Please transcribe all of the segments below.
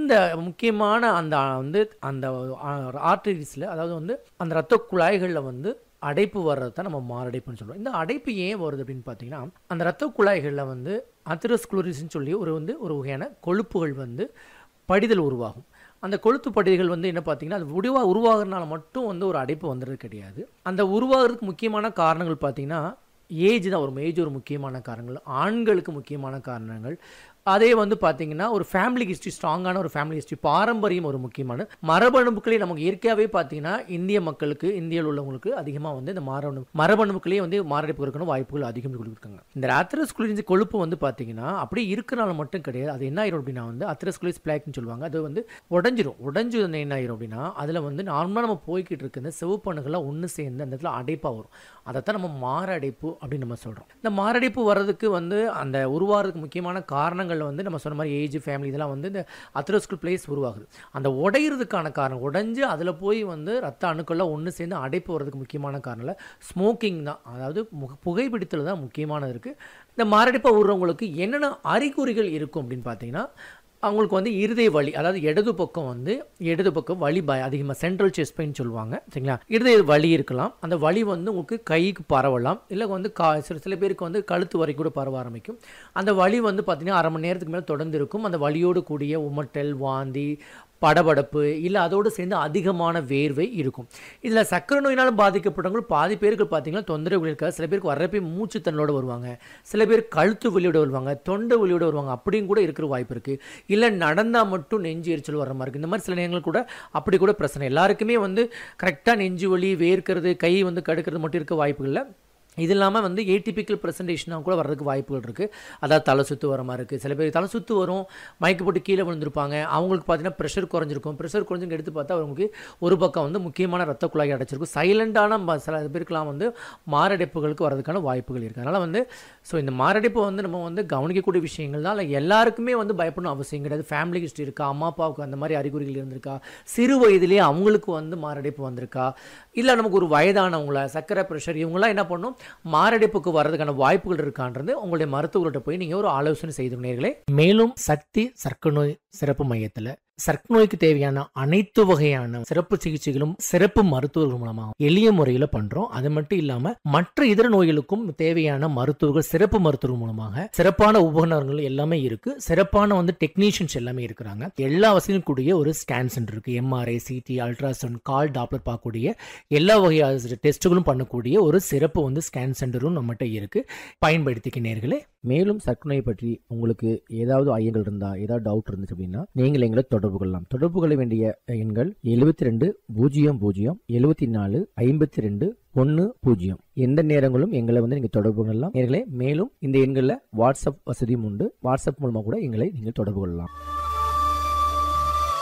இந்த முக்கியமான அந்த வந்து அந்த ஆர்டரிஸில் அதாவது வந்து அந்த ரத்த குழாய்களில் வந்து அடைப்பு வர்றது தான் நம்ம மாரடைப்புன்னு சொல்கிறோம் இந்த அடைப்பு ஏன் வருது அப்படின்னு பார்த்தீங்கன்னா அந்த ரத்த குழாய்களில் வந்து அத்திரஸ்குளோரிஸ்ன்னு சொல்லி ஒரு வந்து ஒரு வகையான கொழுப்புகள் வந்து படிதல் உருவாகும் அந்த கொழுத்து படிகள் வந்து என்ன பார்த்தீங்கன்னா அது உருவா உருவாகிறதுனால மட்டும் வந்து ஒரு அடைப்பு வந்துடுறது கிடையாது அந்த உருவாகிறதுக்கு முக்கியமான காரணங்கள் பார்த்தீங்கன்னா ஏஜ் தான் ஒரு ஏஜ் ஒரு முக்கியமான காரணங்கள் ஆண்களுக்கு முக்கியமான காரணங்கள் அதே வந்து பார்த்தீங்கன்னா ஒரு ஃபேமிலி ஹிஸ்ட்ரி ஸ்ட்ராங்கான ஒரு ஃபேமிலி ஹிஸ்ட்ரி பாரம்பரியம் ஒரு முக்கியமான மரபணுக்களே நமக்கு இயற்கையாகவே பார்த்தீங்கன்னா இந்திய மக்களுக்கு இந்தியாவில் உள்ளவங்களுக்கு அதிகமாக வந்து இந்த மரபணு மரபணுக்களே வந்து மாரடைப்பு இருக்கணும் வாய்ப்புகள் அதிகம் கொடுக்குறாங்க இந்த அத்ரஸ்குலின்ஸ் கொழுப்பு வந்து பார்த்தீங்கன்னா அப்படியே இருக்கிறனால மட்டும் கிடையாது அது என்ன ஆயிரும் அப்படின்னா வந்து அத்ரஸ்குலிஸ் பிளாக்னு சொல்லுவாங்க அது வந்து உடஞ்சிரும் உடஞ்சி வந்து என்ன ஆயிரும் அப்படின்னா அதில் வந்து நார்மலாக நம்ம போய்கிட்டு இருக்க இந்த சிவப்பணுகள்லாம் ஒன்று சேர்ந்து அந்த இடத்துல அடைப்பாக வரும் அதைத்தான் நம்ம மாரடைப்பு அப்படின்னு நம்ம சொல்கிறோம் இந்த மாரடைப்பு வர்றதுக்கு வந்து அந்த உருவாகிறதுக்கு முக்கியமான காரணங்கள் வந்து நம்ம சொன்ன மாதிரி ஏஜ் ஃபேமிலி இதெல்லாம் வந்து இந்த அத்ரோஸ்கல் பிளேஸ் உருவாகுது அந்த உடையிறதுக்கான காரணம் உடைஞ்சு அதில் போய் வந்து ரத்த அணுக்கள்லாம் ஒன்று சேர்ந்து அடைப்பு வர்றதுக்கு முக்கியமான காரணம் ஸ்மோக்கிங் தான் அதாவது முக புகைப்பிடித்தல் தான் முக்கியமானது இருக்குது இந்த மாரடைப்பை விடுறவங்களுக்கு என்னென்ன அறிகுறிகள் இருக்கும் அப்படின்னு பார்த்தீங்கன்னா அவங்களுக்கு வந்து இருதய வலி அதாவது இடது பக்கம் வந்து இடது பக்கம் வலி பய அதிகமாக சென்ட்ரல் செஸ்ட் பெயின் சொல்லுவாங்க சரிங்களா இருதய வலி இருக்கலாம் அந்த வலி வந்து உங்களுக்கு கைக்கு பரவலாம் இல்லை வந்து கா சில சில பேருக்கு வந்து கழுத்து வரைக்கும் கூட பரவ ஆரம்பிக்கும் அந்த வலி வந்து பார்த்திங்கன்னா அரை மணி நேரத்துக்கு மேலே தொடர்ந்து இருக்கும் அந்த வலியோடு கூடிய உமட்டல் வாந்தி படபடப்பு இல்லை அதோடு சேர்ந்து அதிகமான வேர்வை இருக்கும் இதில் சக்கரை நோயினால் பாதிக்கப்பட்டவங்க பாதி பேருக்கு பார்த்தீங்கன்னா தொந்தரவுகள் இருக்காது சில பேருக்கு வர்றப்பே மூச்சு தண்ணோட வருவாங்க சில பேர் கழுத்து வலியோட வருவாங்க தொண்டை வலியோட வருவாங்க அப்படியும் கூட இருக்கிற வாய்ப்பு இருக்குது இல்லை நடந்தால் மட்டும் நெஞ்சு எரிச்சல் வர மாதிரி இருக்குது இந்த மாதிரி சில நேரங்கள் கூட அப்படி கூட பிரச்சனை எல்லாருக்குமே வந்து கரெக்டாக நெஞ்சு வலி வேர்க்கிறது கை வந்து கடுக்கிறது மட்டும் இருக்க வாய்ப்பு இல்லை இது இல்லாமல் வந்து ஏடிபிக்கல் ப்ரெசன்டேஷனாக கூட வர்றதுக்கு வாய்ப்புகள் இருக்குது அதாவது தலை சுற்று வர மாதிரி இருக்குது சில பேர் தலை சுற்று வரும் மயக்க போட்டு கீழே விழுந்திருப்பாங்க அவங்களுக்கு பார்த்தீங்கன்னா ப்ரெஷர் குறைஞ்சிருக்கும் ப்ரெஷர் குறைஞ்சுன்னு எடுத்து பார்த்தா அவங்களுக்கு ஒரு பக்கம் வந்து முக்கியமான ரத்த குழாய் அடைச்சிருக்கும் சைலண்டான ம- சில பேருக்குலாம் வந்து மாரடைப்புகளுக்கு வரதுக்கான வாய்ப்புகள் இருக்குது அதனால் வந்து ஸோ இந்த மாரடைப்பு வந்து நம்ம வந்து கவனிக்கக்கூடிய விஷயங்கள் தான் இல்லை எல்லாருக்குமே வந்து பயப்படணும் அவசியம் கிடையாது ஃபேமிலி ஹிஸ்ட்ரி இருக்கா அம்மா அப்பாவுக்கு அந்த மாதிரி அறிகுறிகள் இருந்திருக்கா சிறு வயதிலேயே அவங்களுக்கு வந்து மாரடைப்பு வந்திருக்கா இல்லை நமக்கு ஒரு வயதானவங்கள சர்க்கரை ப்ரெஷர் இவங்களாம் என்ன பண்ணும் மாரடைப்புக்கு வர்றதுக்கான வாய்ப்புகள் இருக்கான்றது உங்களுடைய மருத்துவர்கள்ட்ட போய் நீங்கள் ஒரு ஆலோசனை செய்து நேர்களே மேலும் சக்தி சர்க்கரை நோய் சிறப்பு மையத்தில் சர்க்கரை நோய்க்கு தேவையான அனைத்து வகையான சிறப்பு சிகிச்சைகளும் சிறப்பு மருத்துவர்கள் மூலமா எளிய முறையில் பண்றோம் அது மட்டும் இல்லாம மற்ற இதர நோய்களுக்கும் தேவையான மருத்துவர்கள் சிறப்பு மருத்துவர்கள் மூலமாக சிறப்பான உபகரணங்கள் எல்லாமே இருக்கு சிறப்பான வந்து டெக்னீஷியன்ஸ் எல்லாமே இருக்கிறாங்க எல்லா வசதியும் கூடிய ஒரு ஸ்கேன் சென்டர் இருக்கு எம்ஆர்ஐ சிடி அல்ட்ராசவுண்ட் கால் டாப்லர் பார்க்கக்கூடிய எல்லா வகையான டெஸ்ட்டுகளும் பண்ணக்கூடிய ஒரு சிறப்பு வந்து ஸ்கேன் சென்டரும் நம்மகிட்ட இருக்கு பயன்படுத்திக்க நேர்களே மேலும் சர்க்கரை நோய் பற்றி உங்களுக்கு ஏதாவது ஐயங்கள் இருந்தா ஏதாவது டவுட் இருந்துச்சு அப்படின்னா நீங்கள் எங்களை தொடர்பு கொள்ளலாம் தொடர்பு கொள்ள வேண்டிய எண்கள் எழுபத்தி ரெண்டு பூஜ்ஜியம் பூஜ்ஜியம் எழுபத்தி நாலு ஐம்பத்தி ரெண்டு ஒன்று பூஜ்ஜியம் எந்த நேரங்களும் எங்களை வந்து நீங்கள் தொடர்பு கொள்ளலாம் நேர்களே மேலும் இந்த எண்களில் வாட்ஸ்அப் வசதியும் உண்டு வாட்ஸ்அப் மூலமாக கூட எங்களை நீங்கள் தொடர்பு கொள்ளலாம்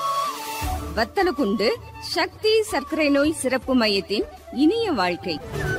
வத்தலகுண்டு சக்தி சர்க்கரை நோய் சிறப்பு மையத்தின் இனிய வாழ்க்கை